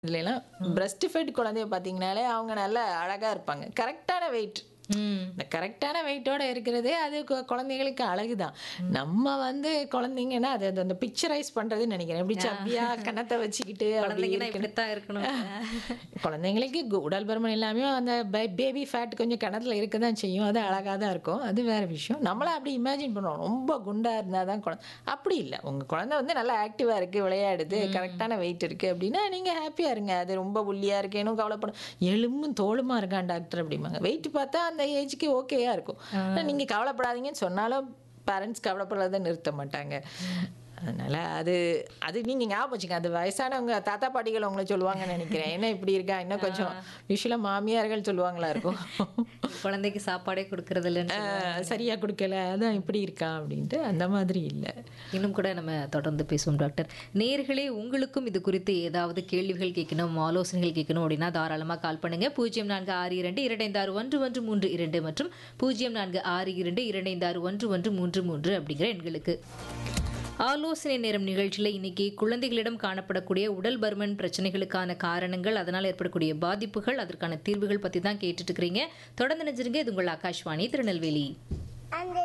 இதுலாம் breast fed குழந்தைய பார்த்தீங்கனாலே அவங்க நல்லா அழகா இருப்பாங்க கரெக்டான வெயிட் ம் இந்த கரெக்டான வெயிட்டோட இருக்கிறதே அது கு- குழந்தைகளுக்கு அழகுதான் நம்ம வந்து குழந்தைங்கன்னா அது அது அந்த பிக்சரைஸ் பண்றதுன்னு நினைக்கிறேன் எப்படி சப்பியா கணத்தை வச்சுக்கிட்டு அப்படி குழந்தைங்கன்னா இருக்கணும். இப்படித்தான் இருக்கணும் குழந்தைங்களுக்கு கு- உடல் பருமன் எல்லாமே அந்த பேபி ஃபேட் கொஞ்சம் கிணத்துல இருக்க தான் செய்யும் அது அழகாக தான் இருக்கும் அது வேற விஷயம் நம்மள அப்படி இமேஜின் பண்ணுவோம் ரொம்ப குண்டா இருந்தால் தான் குழந்தை அப்படி இல்லை உங்க குழந்தை வந்து நல்லா ஆக்டிவா இருக்கு விளையாடுது கரெக்டான வெயிட் இருக்கு அப்படின்னா நீங்க ஹாப்பியா இருங்க அது ரொம்ப ஒல்லியா இருக்கு இன்னும் கவலைப்படும் எலும்பும் தோலுமா இருக்கான் டாக்டர் அப்படிம்பாங்க வெயிட் பார்த்தா அந்த ஏஜ்க்கு ஓகேயா இருக்கும் ஆனா நீங்க கவலைப்படாதீங்கன்னு சொன்னாலும் பேரண்ட்ஸ் கவலைப்படுறதை நிறுத்த மாட்டாங்க அதனால அது அது நீங்க ஞாபகம் வச்சுங்க அது வயசானவங்க தாத்தா பாட்டிகள் உங்களை சொல்லுவாங்கன்னு நினைக்கிறேன் என்ன இப்படி இருக்கா இன்னும் கொஞ்சம் யூஸ்வலா மாமியார்கள் சொல்லுவாங்களா இருக்கும் குழந்தைக்கு சாப்பாடே கொடுக்கறது இல்லைன்னு ஆஹ் சரியா கொடுக்கல அதான் இப்படி இருக்கா அப்படின்ட்டு அந்த மாதிரி இல்லை இன்னும் கூட நம்ம தொடர்ந்து பேசுவோம் டாக்டர் நேர்களே உங்களுக்கும் இது குறித்து ஏதாவது கேள்விகள் கேட்கணும் ஆலோசனைகள் கேட்கணும் அப்படின்னா தாராளமாக கால் பண்ணுங்க பூஜ்ஜியம் நான்கு ஆறு இரண்டு இரண்டைந்து ஆறு ஒன்று ஒன்று மூன்று இரண்டு மற்றும் பூஜ்ஜியம் நான்கு ஆறு இரண்டு இரண்டைந்து ஆறு ஒன்று ஒன்று மூன்று மூன்று அப்படிங்கிற எண்களுக்கு ஆலோசனை நேரம் நிகழ்ச்சியில் இன்னைக்கு குழந்தைகளிடம் காணப்படக்கூடிய உடல் பருமன் பிரச்சனைகளுக்கான காரணங்கள் அதனால் ஏற்படக்கூடிய பாதிப்புகள் அதற்கான தீர்வுகள் பற்றி தான் கேட்டுட்டு இருக்கிறீங்க தொடர்ந்து நினைச்சிருங்க இது உங்கள் ஆகாஷ்வாணி திருநெல்வேலி